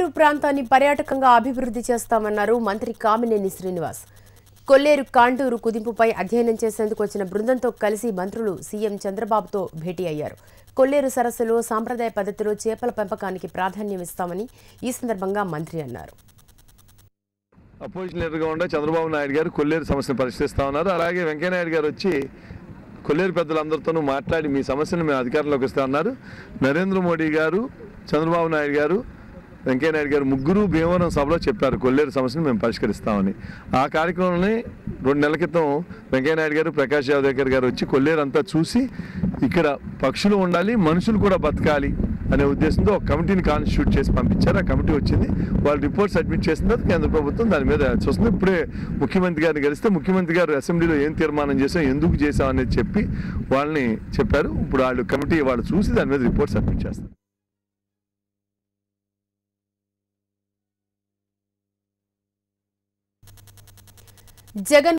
కొల్లేరు ప్రాంతాన్ని పర్యాటకంగా అభివృద్ధి చేస్తామన్నారు మంత్రి కామినేని శ్రీనివాస్ కొల్లేరు కాంటూరు కుదింపుపై అధ్యయనం చేసేందుకు వచ్చిన బృందంతో కలిసి మంత్రులు సీఎం చంద్రబాబుతో భేటీ అయ్యారు కొల్లేరు సరస్సులో సాంప్రదాయ పద్ధతిలో చేపల పెంపకానికి ప్రాధాన్యం ఇస్తామని ఈ సందర్భంగా మంత్రి అన్నారు అపోజిషన్ లీడర్గా ఉండే చంద్రబాబు నాయుడు గారు కొల్లేరు సమస్యను పరిశీలిస్తా ఉన్నారు అలాగే వెంకయ్యనాయుడు గారు వచ్చి కొల్లేరు పెద్దలందరితోనూ మాట్లాడి మీ సమస్యను మేము అధికారంలోకి వస్తా ఉన్నారు నరేంద్ర మోడీ గారు చంద్రబాబు నాయుడు గారు వెంకయ్యనాయుడు గారు ముగ్గురు భీమవరం సభలో చెప్పారు కొల్లేరు సమస్యను మేము పరిష్కరిస్తామని ఆ కార్యక్రమంలో రెండు నెలల క్రితం వెంకయ్యనాయుడు గారు ప్రకాష్ జావదేకర్ గారు వచ్చి కొల్లేరు అంతా చూసి ఇక్కడ పక్షులు ఉండాలి మనుషులు కూడా బతకాలి అనే ఉద్దేశంతో ఒక కమిటీని కాన్స్టిట్యూట్ చేసి పంపించారు ఆ కమిటీ వచ్చింది వాళ్ళు రిపోర్ట్ సబ్మిట్ చేసిన తర్వాత కేంద్ర ప్రభుత్వం దాని మీద చూస్తుంది ఇప్పుడే ముఖ్యమంత్రి గారిని కలిస్తే ముఖ్యమంత్రి గారు అసెంబ్లీలో ఏం తీర్మానం చేసాం ఎందుకు చేసాం అనేది చెప్పి వాళ్ళని చెప్పారు ఇప్పుడు వాళ్ళు కమిటీ వాళ్ళు చూసి దాని మీద రిపోర్ట్ సబ్మిట్ చేస్తారు జగన్